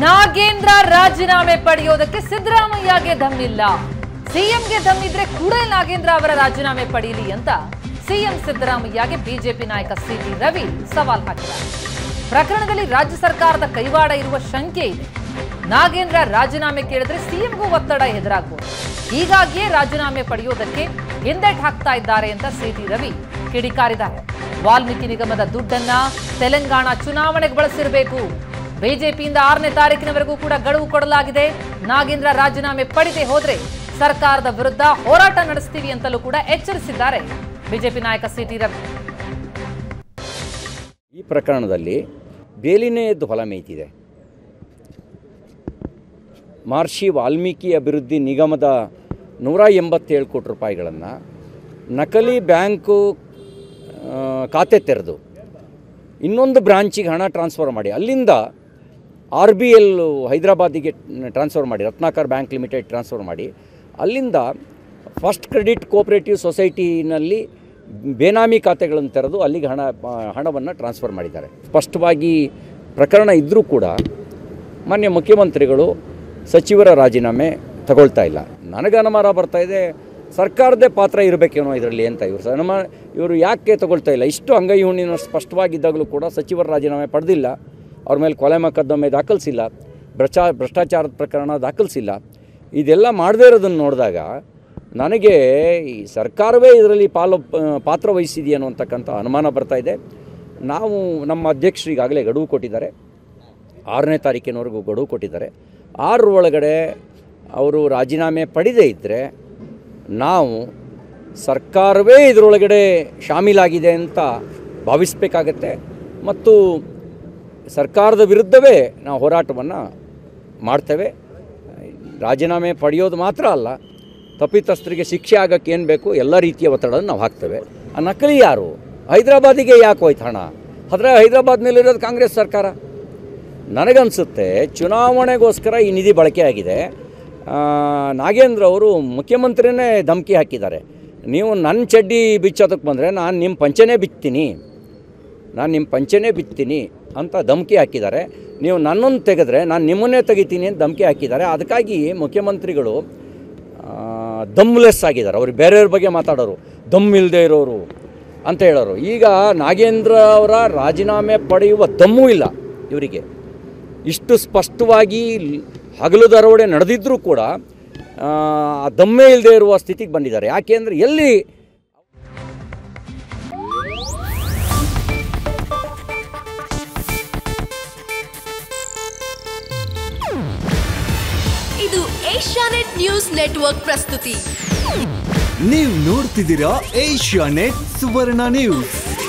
ನಾಗೇಂದ್ರ ರಾಜೀನಾಮೆ ಪಡೆಯೋದಕ್ಕೆ ಸಿದ್ದರಾಮಯ್ಯಗೆ ದಮ್ಮಿಲ್ಲ ಸಿಎಂಗೆ ದಮ್ಮಿದ್ರೆ ಕೂಡಲೇ ನಾಗೇಂದ್ರ ಅವರ ರಾಜೀನಾಮೆ ಪಡೆಯಲಿ ಅಂತ ಸಿಎಂ ಸಿದ್ದರಾಮಯ್ಯಗೆ ಬಿಜೆಪಿ ನಾಯಕ ಸಿಟಿ ರವಿ ಸವಾಲ್ ಹಾಕಿದ್ದಾರೆ ಪ್ರಕರಣದಲ್ಲಿ ರಾಜ್ಯ ಸರ್ಕಾರದ ಕೈವಾಡ ಇರುವ ಶಂಕೆ ಇದೆ ನಾಗೇಂದ್ರ ರಾಜೀನಾಮೆ ಕೇಳಿದ್ರೆ ಸಿಎಂಗೂ ಒತ್ತಡ ಎದುರಾಗಬಹುದು ಹೀಗಾಗಿಯೇ ರಾಜೀನಾಮೆ ಪಡೆಯೋದಕ್ಕೆ ಹಿಂದೆಟ್ ಹಾಕ್ತಾ ಇದ್ದಾರೆ ಅಂತ ಸಿಟಿ ರವಿ ಕಿಡಿಕಾರಿದ್ದಾರೆ ವಾಲ್ಮೀಕಿ ನಿಗಮದ ದುಡ್ಡನ್ನ ತೆಲಂಗಾಣ ಚುನಾವಣೆಗೆ ಬಳಸಿರಬೇಕು ಬಿಜೆಪಿಯಿಂದ ಆರನೇ ತಾರೀಕಿನವರೆಗೂ ಕೂಡ ಗಡುವು ಕೊಡಲಾಗಿದೆ ನಾಗೇಂದ್ರ ರಾಜೀನಾಮೆ ಪಡೆದೇ ಹೋದ್ರೆ ಸರ್ಕಾರದ ವಿರುದ್ಧ ಹೋರಾಟ ನಡೆಸ್ತೀವಿ ಅಂತಲೂ ಕೂಡ ಎಚ್ಚರಿಸಿದ್ದಾರೆ ಬಿಜೆಪಿ ನಾಯಕ ಸಿಟಿ ರವಿ ಈ ಪ್ರಕರಣದಲ್ಲಿ ಬೇಲಿನೇ ಎದ್ದು ಹೊಲ ಮೇಯ್ತಿದೆ ಮಹರ್ಷಿ ವಾಲ್ಮೀಕಿ ಅಭಿವೃದ್ಧಿ ನಿಗಮದ ನೂರ ಎಂಬತ್ತೇಳು ಕೋಟಿ ರೂಪಾಯಿಗಳನ್ನು ನಕಲಿ ಬ್ಯಾಂಕು ಆ, ಖಾತೆ ತೆರೆದು ಇನ್ನೊಂದು ಬ್ರಾಂಚಿಗೆ ಹಣ ಟ್ರಾನ್ಸ್ಫರ್ ಮಾಡಿ ಅಲ್ಲಿಂದ ಆರ್ ಬಿ ಎಲ್ ಹೈದರಾಬಾದಿಗೆ ಟ್ರಾನ್ಸ್ಫರ್ ಮಾಡಿ ರತ್ನಾಕರ್ ಬ್ಯಾಂಕ್ ಲಿಮಿಟೆಡ್ ಟ್ರಾನ್ಸ್ಫರ್ ಮಾಡಿ ಅಲ್ಲಿಂದ ಫಸ್ಟ್ ಕ್ರೆಡಿಟ್ ಕೋಆಪರೇಟಿವ್ ಸೊಸೈಟಿನಲ್ಲಿ ಬೇನಾಮಿ ಖಾತೆಗಳನ್ನು ತೆರೆದು ಅಲ್ಲಿಗೆ ಹಣ ಹಣವನ್ನು ಟ್ರಾನ್ಸ್ಫರ್ ಮಾಡಿದ್ದಾರೆ ಸ್ಪಷ್ಟವಾಗಿ ಪ್ರಕರಣ ಇದ್ದರೂ ಕೂಡ ಮಾನ್ಯ ಮುಖ್ಯಮಂತ್ರಿಗಳು ಸಚಿವರ ರಾಜೀನಾಮೆ ತಗೊಳ್ತಾ ಇಲ್ಲ ನನಗೆ ಅನುಮಾನ ಬರ್ತಾ ಇದೆ ಸರ್ಕಾರದೇ ಪಾತ್ರ ಇರಬೇಕೇನೋ ಇದರಲ್ಲಿ ಅಂತ ಇವರು ಅನುಮಾನ ಇವರು ಯಾಕೆ ತಗೊಳ್ತಾ ಇಲ್ಲ ಇಷ್ಟು ಅಂಗೈ ಹುಣ್ಣಿನ ಸ್ಪಷ್ಟವಾಗಿದ್ದಾಗಲೂ ಕೂಡ ಸಚಿವರ ರಾಜೀನಾಮೆ ಪಡೆದಿಲ್ಲ ಅವ್ರ ಮೇಲೆ ಕೊಲೆ ಮೊಕದ್ದಮೆ ದಾಖಲಿಸಿಲ್ಲ ಭ್ರಷ್ಟಾ ಭ್ರಷ್ಟಾಚಾರದ ಪ್ರಕರಣ ದಾಖಲಿಸಿಲ್ಲ ಇದೆಲ್ಲ ಮಾಡದೇ ಇರೋದನ್ನು ನೋಡಿದಾಗ ನನಗೆ ಈ ಸರ್ಕಾರವೇ ಇದರಲ್ಲಿ ಪಾಲು ಪಾತ್ರ ವಹಿಸಿದೆಯೇನೋ ಅಂತಕ್ಕಂಥ ಅನುಮಾನ ಬರ್ತಾ ಇದೆ ನಾವು ನಮ್ಮ ಅಧ್ಯಕ್ಷರು ಈಗಾಗಲೇ ಗಡುವು ಕೊಟ್ಟಿದ್ದಾರೆ ಆರನೇ ತಾರೀಕಿನವರೆಗೂ ಗಡುವು ಕೊಟ್ಟಿದ್ದಾರೆ ಆರರ ಒಳಗಡೆ ಅವರು ರಾಜೀನಾಮೆ ಪಡೆದೇ ಇದ್ದರೆ ನಾವು ಸರ್ಕಾರವೇ ಇದರೊಳಗಡೆ ಶಾಮೀಲಾಗಿದೆ ಅಂತ ಭಾವಿಸಬೇಕಾಗತ್ತೆ ಮತ್ತು ಸರ್ಕಾರದ ವಿರುದ್ಧವೇ ನಾವು ಹೋರಾಟವನ್ನು ಮಾಡ್ತೇವೆ ರಾಜೀನಾಮೆ ಪಡೆಯೋದು ಮಾತ್ರ ಅಲ್ಲ ತಪ್ಪಿತಸ್ಥರಿಗೆ ಶಿಕ್ಷೆ ಆಗಕ್ಕೆ ಏನು ಬೇಕು ಎಲ್ಲ ರೀತಿಯ ಒತ್ತಡವನ್ನು ನಾವು ಹಾಕ್ತೇವೆ ಆ ನಕಲಿ ಯಾರು ಹೈದರಾಬಾದಿಗೆ ಯಾಕೆ ಹೋಯ್ತು ಹಣ ಆದರೆ ಹೈದರಾಬಾದ್ನಲ್ಲಿರೋದು ಕಾಂಗ್ರೆಸ್ ಸರ್ಕಾರ ನನಗನ್ಸುತ್ತೆ ಚುನಾವಣೆಗೋಸ್ಕರ ಈ ನಿಧಿ ಬಳಕೆ ಆಗಿದೆ ಆ, ನಾಗೇಂದ್ರ ಅವರು ಮುಖ್ಯಮಂತ್ರಿನೇ ಧಮಕಿ ಹಾಕಿದ್ದಾರೆ ನೀವು ನನ್ನ ಚಡ್ಡಿ ಬಿಚ್ಚೋದಕ್ಕೆ ಬಂದರೆ ನಾನು ನಿಮ್ಮ ಪಂಚನೇ ಬಿತ್ತೀನಿ ನಾನು ನಿಮ್ಮ ಪಂಚನೇ ಬಿತ್ತೀನಿ ಅಂತ ಧಮಕಿ ಹಾಕಿದ್ದಾರೆ ನೀವು ನನ್ನನ್ನು ತೆಗೆದ್ರೆ ನಾನು ನಿಮ್ಮನ್ನೇ ತೆಗಿತೀನಿ ಅಂತ ಧಮಕಿ ಹಾಕಿದ್ದಾರೆ ಅದಕ್ಕಾಗಿ ಮುಖ್ಯಮಂತ್ರಿಗಳು ದಮ್ಲೆಸ್ ಆಗಿದ್ದಾರೆ ಅವ್ರು ಬೇರೆಯವ್ರ ಬಗ್ಗೆ ಮಾತಾಡೋರು ದಮ್ ಇಲ್ಲದೆ ಇರೋರು ಅಂತ ಹೇಳೋರು ಈಗ ನಾಗೇಂದ್ರ ಅವರ ರಾಜೀನಾಮೆ ಪಡೆಯುವ ದಮ್ಮೂ ಇಲ್ಲ ಇವರಿಗೆ ಇಷ್ಟು ಸ್ಪಷ್ಟವಾಗಿ ಲ್- ಹಗಲು ದರೋಡೆ ನಡೆದಿದ್ದರೂ ಕೂಡ ಆ, ಆ ದಮ್ಮೇ ಇಲ್ಲದೆ ಇರುವ ಸ್ಥಿತಿಗೆ ಬಂದಿದ್ದಾರೆ ಯಾಕೆ ಅಂದರೆ ಎಲ್ಲಿ ಇದು ಏಷ್ಯಾನೆಟ್ ನ್ಯೂಸ್ ನೆಟ್ವರ್ಕ್ ಪ್ರಸ್ತುತಿ ನೀವು ನೋಡ್ತಿದ್ದೀರಾ ಏಷ್ಯಾ ನೆಟ್ ಸುವರ್ಣ ನ್ಯೂಸ್